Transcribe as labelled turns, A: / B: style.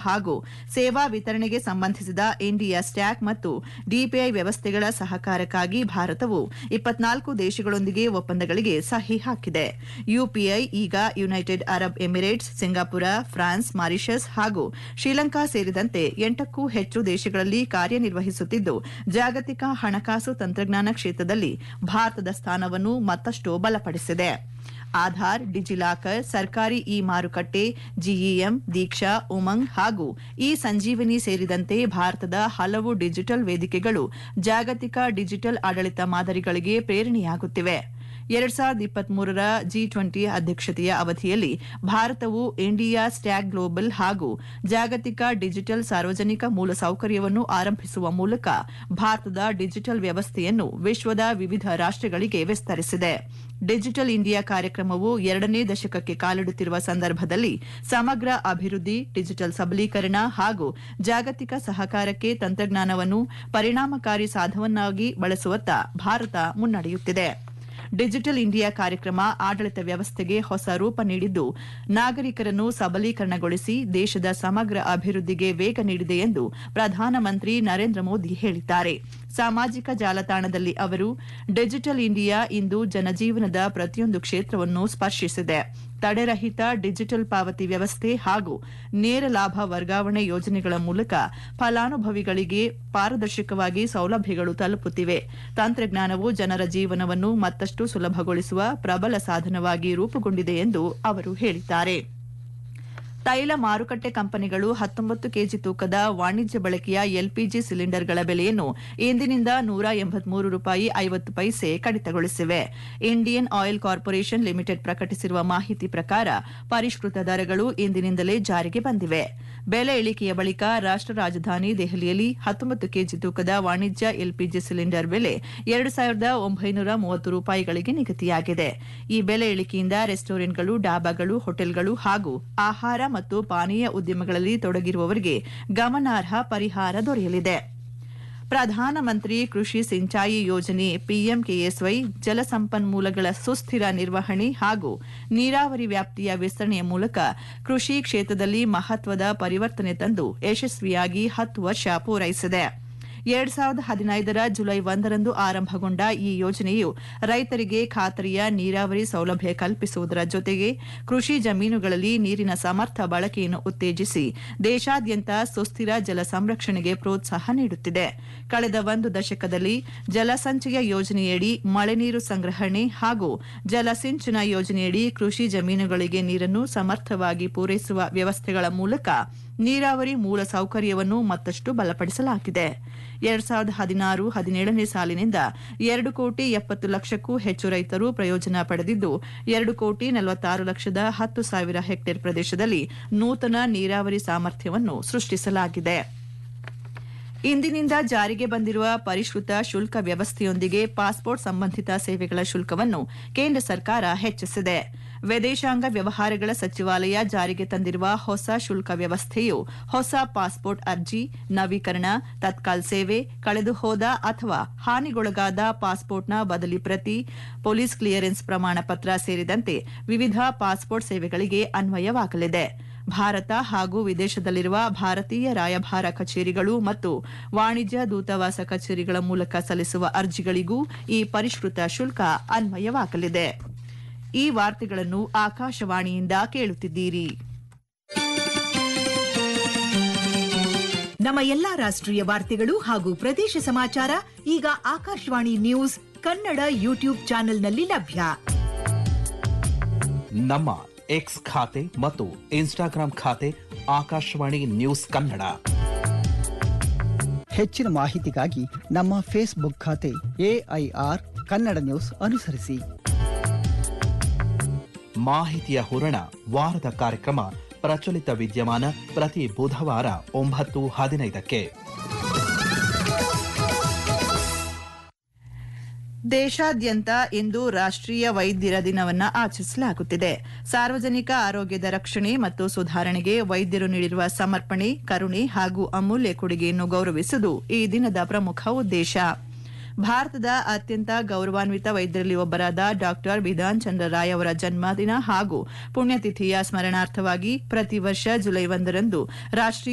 A: ಹಾಗೂ ಸೇವಾ ವಿತರಣೆಗೆ ಸಂಬಂಧಿಸಿದ ಇಂಡಿಯಾ ಸ್ಟ್ಯಾಕ್ ಮತ್ತು ಡಿಪಿಐ ವ್ಯವಸ್ಥೆಗಳ ಸಹಕಾರಕ್ಕಾಗಿ ಭಾರತವು ಇಪ್ಪತ್ನಾಲ್ಕು ದೇಶಗಳೊಂದಿಗೆ ಒಪ್ಪಂದಗಳಿಗೆ ಸಹಿ ಹಾಕಿದೆ ಯುಪಿಐ ಈಗ ಯುನೈಟೆಡ್ ಅರಬ್ ಎಮಿರೇಟ್ಸ್ ಸಿಂಗಾಪುರ ಫ್ರಾನ್ಸ್ ಮಾರಿಷಸ್ ಹಾಗೂ ಶ್ರೀಲಂಕಾ ಸೇರಿದಂತೆ ಎಂಟಕ್ಕೂ ಹೆಚ್ಚು ದೇಶಗಳಲ್ಲಿ ಕಾರ್ಯನಿರ್ವಹಿಸುತ್ತಿದ್ದು ಜಾಗತಿಕ ಹಣಕಾಸು ತಂತ್ರಜ್ಞಾನ ಕ್ಷೇತ್ರದಲ್ಲಿ ಭಾರತದ ಸ್ಥಾನವನ್ನು ಮತ್ತಷ್ಟು ಬಲಪಡಿಸಿದೆ ಆಧಾರ್ ಡಿಜಿಲಾಕರ್ ಸರ್ಕಾರಿ ಇ ಮಾರುಕಟ್ಟೆ ಜಿಇಎಂ ದೀಕ್ಷಾ ಉಮಂಗ್ ಹಾಗೂ ಇ ಸಂಜೀವಿನಿ ಸೇರಿದಂತೆ ಭಾರತದ ಹಲವು ಡಿಜಿಟಲ್ ವೇದಿಕೆಗಳು ಜಾಗತಿಕ ಡಿಜಿಟಲ್ ಆಡಳಿತ ಮಾದರಿಗಳಿಗೆ ಪ್ರೇರಣೆಯಾಗುತ್ತಿವೆ ಎರಡ್ ಸಾವಿರದ ಇಪ್ಪತ್ಮೂರರ ಜಿ ಟ್ವೆಂಟಿ ಅಧ್ಯಕ್ಷತೆಯ ಅವಧಿಯಲ್ಲಿ ಭಾರತವು ಇಂಡಿಯಾ ಸ್ಟ್ಯಾಕ್ ಗ್ಲೋಬಲ್ ಹಾಗೂ ಜಾಗತಿಕ ಡಿಜಿಟಲ್ ಸಾರ್ವಜನಿಕ ಮೂಲಸೌಕರ್ಯವನ್ನು ಆರಂಭಿಸುವ ಮೂಲಕ ಭಾರತದ ಡಿಜಿಟಲ್ ವ್ಯವಸ್ಥೆಯನ್ನು ವಿಶ್ವದ ವಿವಿಧ ರಾಷ್ಟಗಳಿಗೆ ವಿಸ್ತರಿಸಿದೆ ಡಿಜಿಟಲ್ ಇಂಡಿಯಾ ಕಾರ್ಯಕ್ರಮವು ಎರಡನೇ ದಶಕಕ್ಕೆ ಕಾಲಿಡುತ್ತಿರುವ ಸಂದರ್ಭದಲ್ಲಿ ಸಮಗ್ರ ಅಭಿವೃದ್ಧಿ ಡಿಜಿಟಲ್ ಸಬಲೀಕರಣ ಹಾಗೂ ಜಾಗತಿಕ ಸಹಕಾರಕ್ಕೆ ತಂತ್ರಜ್ಞಾನವನ್ನು ಪರಿಣಾಮಕಾರಿ ಸಾಧನವನ್ನಾಗಿ ಬಳಸುವತ್ತ ಭಾರತ ಮುನ್ನಡೆಯುತ್ತಿದೆ ಡಿಜಿಟಲ್ ಇಂಡಿಯಾ ಕಾರ್ಯಕ್ರಮ ಆಡಳಿತ ವ್ಯವಸ್ಥೆಗೆ ಹೊಸ ರೂಪ ನೀಡಿದ್ದು ನಾಗರಿಕರನ್ನು ಸಬಲೀಕರಣಗೊಳಿಸಿ ದೇಶದ ಸಮಗ್ರ ಅಭಿವೃದ್ಧಿಗೆ ವೇಗ ನೀಡಿದೆ ಎಂದು ಪ್ರಧಾನಮಂತ್ರಿ ನರೇಂದ್ರ ಮೋದಿ ಹೇಳಿದ್ದಾರೆ ಸಾಮಾಜಿಕ ಜಾಲತಾಣದಲ್ಲಿ ಅವರು ಡಿಜಿಟಲ್ ಇಂಡಿಯಾ ಇಂದು ಜನಜೀವನದ ಪ್ರತಿಯೊಂದು ಕ್ಷೇತ್ರವನ್ನು ಸ್ಪರ್ಶಿಸಿದೆ ತಡೆರಹಿತ ಡಿಜಿಟಲ್ ಪಾವತಿ ವ್ಯವಸ್ಥೆ ಹಾಗೂ ನೇರ ಲಾಭ ವರ್ಗಾವಣೆ ಯೋಜನೆಗಳ ಮೂಲಕ ಫಲಾನುಭವಿಗಳಿಗೆ ಪಾರದರ್ಶಕವಾಗಿ ಸೌಲಭ್ಯಗಳು ತಲುಪುತ್ತಿವೆ ತಂತ್ರಜ್ಞಾನವು ಜನರ ಜೀವನವನ್ನು ಮತ್ತಷ್ಟು ಸುಲಭಗೊಳಿಸುವ ಪ್ರಬಲ ಸಾಧನವಾಗಿ ರೂಪುಗೊಂಡಿದೆ ಎಂದು ಅವರು ಹೇಳಿದ್ದಾರೆ ತೈಲ ಮಾರುಕಟ್ಟೆ ಕಂಪನಿಗಳು ಹತ್ತೊಂಬತ್ತು ಕೆಜಿ ತೂಕದ ವಾಣಿಜ್ಯ ಬಳಕೆಯ ಎಲ್ಪಿಜಿ ಸಿಲಿಂಡರ್ಗಳ ಬೆಲೆಯನ್ನು ಇಂದಿನಿಂದ ನೂರ ಎಂಬತ್ಮೂರು ರೂಪಾಯಿ ಐವತ್ತು ಪೈಸೆ ಕಡಿತಗೊಳಿಸಿವೆ ಇಂಡಿಯನ್ ಆಯಿಲ್ ಕಾರ್ಪೊರೇಷನ್ ಲಿಮಿಟೆಡ್ ಪ್ರಕಟಿಸಿರುವ ಮಾಹಿತಿ ಪ್ರಕಾರ ಪರಿಷ್ಕೃತ ದರಗಳು ಇಂದಿನಿಂದಲೇ ಜಾರಿಗೆ ಬಂದಿವೆ ಬೆಲೆ ಇಳಿಕೆಯ ಬಳಿಕ ರಾಷ್ಟ ರಾಜಧಾನಿ ದೆಹಲಿಯಲ್ಲಿ ಹತ್ತೊಂಬತ್ತು ಕೆಜಿ ತೂಕದ ವಾಣಿಜ್ಯ ಎಲ್ಪಿಜಿ ಸಿಲಿಂಡರ್ ಬೆಲೆ ಎರಡು ಸಾವಿರದ ಒಂಬೈನೂರ ಮೂವತ್ತು ರೂಪಾಯಿಗಳಿಗೆ ನಿಗದಿಯಾಗಿದೆ ಈ ಬೆಲೆ ಇಳಿಕೆಯಿಂದ ರೆಸ್ಟೋರೆಂಟ್ಗಳು ಡಾಬಾಗಳು ಹೋಟೆಲ್ಗಳು ಹಾಗೂ ಆಹಾರ ಮತ್ತು ಪಾನೀಯ ಉದ್ಯಮಗಳಲ್ಲಿ ತೊಡಗಿರುವವರಿಗೆ ಗಮನಾರ್ಹ ಪರಿಹಾರ ದೊರೆಯಲಿದೆ ಪ್ರಧಾನಮಂತ್ರಿ ಕೃಷಿ ಸಿಂಚಾಯಿ ಯೋಜನೆ ಪಿಎಂಕೆಎಸ್ವೈ ಜಲಸಂಪನ್ಮೂಲಗಳ ಸುಸ್ಥಿರ ನಿರ್ವಹಣೆ ಹಾಗೂ ನೀರಾವರಿ ವ್ಯಾಪ್ತಿಯ ವಿಸ್ತರಣೆಯ ಮೂಲಕ ಕೃಷಿ ಕ್ಷೇತ್ರದಲ್ಲಿ ಮಹತ್ವದ ಪರಿವರ್ತನೆ ತಂದು ಯಶಸ್ವಿಯಾಗಿ ಹತ್ತು ವರ್ಷ ಪೂರೈಸಿದೆ ಎರಡ್ ಸಾವಿರದ ಹದಿನೈದರ ಜುಲೈ ಒಂದರಂದು ಆರಂಭಗೊಂಡ ಈ ಯೋಜನೆಯು ರೈತರಿಗೆ ಖಾತರಿಯ ನೀರಾವರಿ ಸೌಲಭ್ಯ ಕಲ್ಪಿಸುವುದರ ಜೊತೆಗೆ ಕೃಷಿ ಜಮೀನುಗಳಲ್ಲಿ ನೀರಿನ ಸಮರ್ಥ ಬಳಕೆಯನ್ನು ಉತ್ತೇಜಿಸಿ ದೇಶಾದ್ಯಂತ ಸುಸ್ಥಿರ ಜಲ ಸಂರಕ್ಷಣೆಗೆ ಪ್ರೋತ್ಸಾಹ ನೀಡುತ್ತಿದೆ ಕಳೆದ ಒಂದು ದಶಕದಲ್ಲಿ ಜಲಸಂಚಯ ಯೋಜನೆಯಡಿ ಮಳೆ ನೀರು ಸಂಗ್ರಹಣೆ ಹಾಗೂ ಜಲಸಿಂಚನ ಯೋಜನೆಯಡಿ ಕೃಷಿ ಜಮೀನುಗಳಿಗೆ ನೀರನ್ನು ಸಮರ್ಥವಾಗಿ ಪೂರೈಸುವ ವ್ಯವಸ್ಥೆಗಳ ಮೂಲಕ ನೀರಾವರಿ ಮೂಲ ಸೌಕರ್ಯವನ್ನು ಮತ್ತಷ್ಟು ಬಲಪಡಿಸಲಾಗಿದೆ ಎರಡ್ ಸಾವಿರದ ಹದಿನಾರು ಹದಿನೇಳನೇ ಸಾಲಿನಿಂದ ಎರಡು ಕೋಟಿ ಎಪ್ಪತ್ತು ಲಕ್ಷಕ್ಕೂ ಹೆಚ್ಚು ರೈತರು ಪ್ರಯೋಜನ ಪಡೆದಿದ್ದು ಎರಡು ಕೋಟಿ ನಲವತ್ತಾರು ಲಕ್ಷದ ಹತ್ತು ಸಾವಿರ ಹೆಕ್ಟೇರ್ ಪ್ರದೇಶದಲ್ಲಿ ನೂತನ ನೀರಾವರಿ ಸಾಮರ್ಥ್ಯವನ್ನು ಸೃಷ್ಟಿಸಲಾಗಿದೆ ಇಂದಿನಿಂದ ಜಾರಿಗೆ ಬಂದಿರುವ ಪರಿಷ್ಕೃತ ಶುಲ್ಕ ವ್ಯವಸ್ಥೆಯೊಂದಿಗೆ ಪಾಸ್ಪೋರ್ಟ್ ಸಂಬಂಧಿತ ಸೇವೆಗಳ ಶುಲ್ಕವನ್ನು ಕೇಂದ್ರ ಸರ್ಕಾರ ಹೆಚ್ಚಿಸಿದೆ ವಿದೇಶಾಂಗ ವ್ಯವಹಾರಗಳ ಸಚಿವಾಲಯ ಜಾರಿಗೆ ತಂದಿರುವ ಹೊಸ ಶುಲ್ಕ ವ್ಯವಸ್ಥೆಯು ಹೊಸ ಪಾಸ್ಪೋರ್ಟ್ ಅರ್ಜಿ ನವೀಕರಣ ತತ್ಕಾಲ್ ಸೇವೆ ಕಳೆದು ಹೋದ ಅಥವಾ ಹಾನಿಗೊಳಗಾದ ಪಾಸ್ಪೋರ್ಟ್ನ ಬದಲಿ ಪ್ರತಿ ಪೊಲೀಸ್ ಕ್ಲಿಯರೆನ್ಸ್ ಪ್ರಮಾಣ ಪತ್ರ ಸೇರಿದಂತೆ ವಿವಿಧ ಪಾಸ್ಪೋರ್ಟ್ ಸೇವೆಗಳಿಗೆ ಅನ್ವಯವಾಗಲಿದೆ ಭಾರತ ಹಾಗೂ ವಿದೇಶದಲ್ಲಿರುವ ಭಾರತೀಯ ರಾಯಭಾರ ಕಚೇರಿಗಳು ಮತ್ತು ವಾಣಿಜ್ಯ ದೂತಾವಾಸ ಕಚೇರಿಗಳ ಮೂಲಕ ಸಲ್ಲಿಸುವ ಅರ್ಜಿಗಳಿಗೂ ಈ ಪರಿಷ್ಕೃತ ಶುಲ್ಕ ಅನ್ವಯವಾಗಲಿದೆ ಈ ವಾರ್ತೆಗಳನ್ನು ಆಕಾಶವಾಣಿಯಿಂದ ಕೇಳುತ್ತಿದ್ದೀರಿ
B: ನಮ್ಮ ಎಲ್ಲಾ ರಾಷ್ಟ್ರೀಯ ವಾರ್ತೆಗಳು ಹಾಗೂ ಪ್ರದೇಶ ಸಮಾಚಾರ ಈಗ ಆಕಾಶವಾಣಿ ನ್ಯೂಸ್ ಕನ್ನಡ ಯೂಟ್ಯೂಬ್ ಚಾನೆಲ್ನಲ್ಲಿ ಲಭ್ಯ
C: ನಮ್ಮ ಎಕ್ಸ್ ಖಾತೆ ಮತ್ತು ಇನ್ಸ್ಟಾಗ್ರಾಂ ಖಾತೆ ಆಕಾಶವಾಣಿ ನ್ಯೂಸ್ ಕನ್ನಡ
D: ಹೆಚ್ಚಿನ ಮಾಹಿತಿಗಾಗಿ ನಮ್ಮ ಫೇಸ್ಬುಕ್ ಖಾತೆ ಎಐಆರ್ ಕನ್ನಡ ನ್ಯೂಸ್ ಅನುಸರಿಸಿ
C: ಮಾಹಿತಿಯ ಹೂರಣ ವಾರದ ಕಾರ್ಯಕ್ರಮ ಪ್ರಚಲಿತ ವಿದ್ಯಮಾನ ಪ್ರತಿ ಬುಧವಾರ ಒಂಬತ್ತು ಹದಿನೈದಕ್ಕೆ
A: ದೇಶಾದ್ಯಂತ ಇಂದು ರಾಷ್ಟ್ರೀಯ ವೈದ್ಯರ ದಿನವನ್ನ ಆಚರಿಸಲಾಗುತ್ತಿದೆ ಸಾರ್ವಜನಿಕ ಆರೋಗ್ಯದ ರಕ್ಷಣೆ ಮತ್ತು ಸುಧಾರಣೆಗೆ ವೈದ್ಯರು ನೀಡಿರುವ ಸಮರ್ಪಣೆ ಕರುಣೆ ಹಾಗೂ ಅಮೂಲ್ಯ ಕೊಡುಗೆಯನ್ನು ಗೌರವಿಸುವುದು ಈ ದಿನದ ಪ್ರಮುಖ ಉದ್ದೇಶ ಭಾರತದ ಅತ್ಯಂತ ಗೌರವಾನ್ವಿತ ವೈದ್ಯರಲ್ಲಿ ಒಬ್ಬರಾದ ಡಾಕ್ಟರ್ ಬಿಧಾನ್ ಚಂದ್ರ ರಾಯ್ ಅವರ ಜನ್ಮದಿನ ಹಾಗೂ ಪುಣ್ಯತಿಥಿಯ ಸ್ಮರಣಾರ್ಥವಾಗಿ ಪ್ರತಿ ವರ್ಷ ಜುಲೈ ಒಂದರಂದು ರಾಷ್ಟ್ರೀಯ